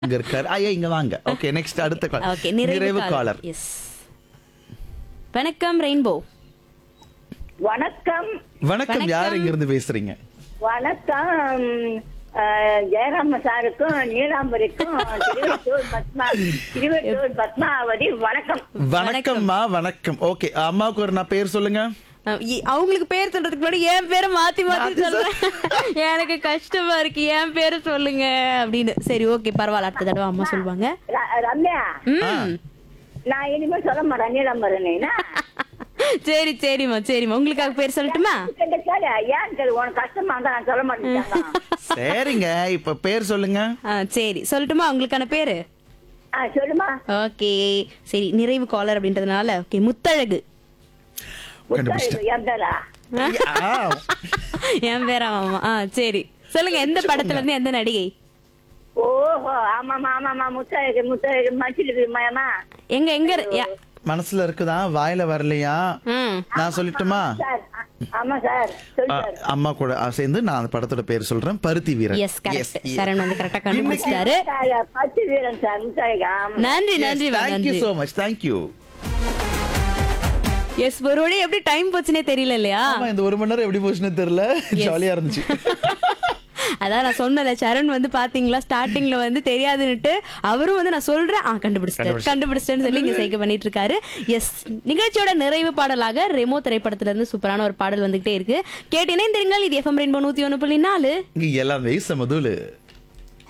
இங்க இருக்காரு ஐயா இங்க வாங்க ஓகே நெக்ஸ்ட் அடுத்த கால் ஓகே நிறைவு நிறைவு காலர் காலர் எஸ் வணக்கம் ரெயின்போ வணக்கம் வணக்கம் யார் இங்க இருந்து பேசுறீங்க வணக்கம் அஹ், ஜெயராம சாருக்கும் நீலாம்பரிக்கும் திருவள்ளூர் பத்மா திருவள்ளூர் பத்மாவதி வணக்கம் வணக்கம்மா வணக்கம் ஓகே அம்மாவுக்கு ஒரு நான் பேர் சொல்லுங்க அஹ் இ- அவங்களுக்கு பேர் சொல்றதுக்கு முன்னாடி என் பேரை மாத்தி மாத்தி மாத்தி சொல்றேன் எனக்கு கஷ்டமா இருக்கு என் பேரை சொல்லுங்க அப்படின்னு சரி ஓகே பரவாயில்ல அடுத்த தடவை அம்மா சொல்லுவாங்க ர- ரம்யா ம் நான் இனிமே சொல்ல மாட்டேன் நீலாம்பரன் சரி சரிம்மா சரிம்மா உங்களுக்காக பேர் சொல்லட்டுமா கேளு ஏன் கேளு உனக்கு கஷ்டமா இருந்தா நான் சொல்ல மாட்டேன் சரிங்க இப்ப பேர் சொல்லுங்க ஆ சரி சொல்லட்டுமா உங்களுக்கான பேரு ஆ சொல்லுமா ஓகே சரி நிறைவு காலர் அப்படின்றதுனால ஓகே முத்தழகு கண்டுபிடிச்சிட்டேன். என் பேரா ஆ, என் பேரா மாமா ஆ சரி சொல்லுங்க எந்த படத்துல இருந்து எந்த நடிகை ஓஹோ ஆமாமா ஆமாமா முத்தழகு முத்தழகு மச்சிருக்கு மயமா எங்க எங்க இரு- யா- மனசுல இருக்குதா வாயில வரலையா ம் நான் சொல்லட்டுமா சார் ஆ- ஆமா சார் சொல்லு ஆ, சார் அம்மா கூட ஆ, சேர்ந்து நான் அந்த படத்தோட பேர் சொல்றேன் பருத்தி வீரன் எஸ் கரெக்ட் சரண் வந்து கரெக்டா கண்டுபிடிச்சிட்டாரு சார், பத்து வீரன் சார் முத்தழகு ஆமா நன்றி நன்றி வா, தேங்க்யூ நன்றி சோ மச் தேங்க்யூ எஸ் ஒரு வழி எப்படி டைம் போச்சுனே தெரியல இல்லையா ஆமா இந்த ஒரு மணி நேரம் எப்படி போச்சுன்னு தெரியல ஜாலியா இருந்துச்சு அதான் நான் சொன்னல சரண் வந்து பாத்தீங்களா ஸ்டார்டிங்ல வந்து தெரியாதுன்னுட்டு அவரும் வந்து நான் சொல்றேன் ஆ கண்டுபிடிச்சிட்டேன் கண்டுபிடிச்சிட்டேன்னு சொல்லி இங்க சைக்க பண்ணிட்டு இருக்காரு எஸ் நிகழ்ச்சியோட நிறைவு பாடலாக ரெமோ திரைப்படத்துல இருந்து சூப்பரான ஒரு பாடல் வந்துகிட்டே இருக்கு கேட்டு இணைந்திருங்கள் இது எஃப்எம் ரெயின்போ நூத்தி ஒண்ணு புள்ளி நாலு இங்க எல்லாமே சமதுலு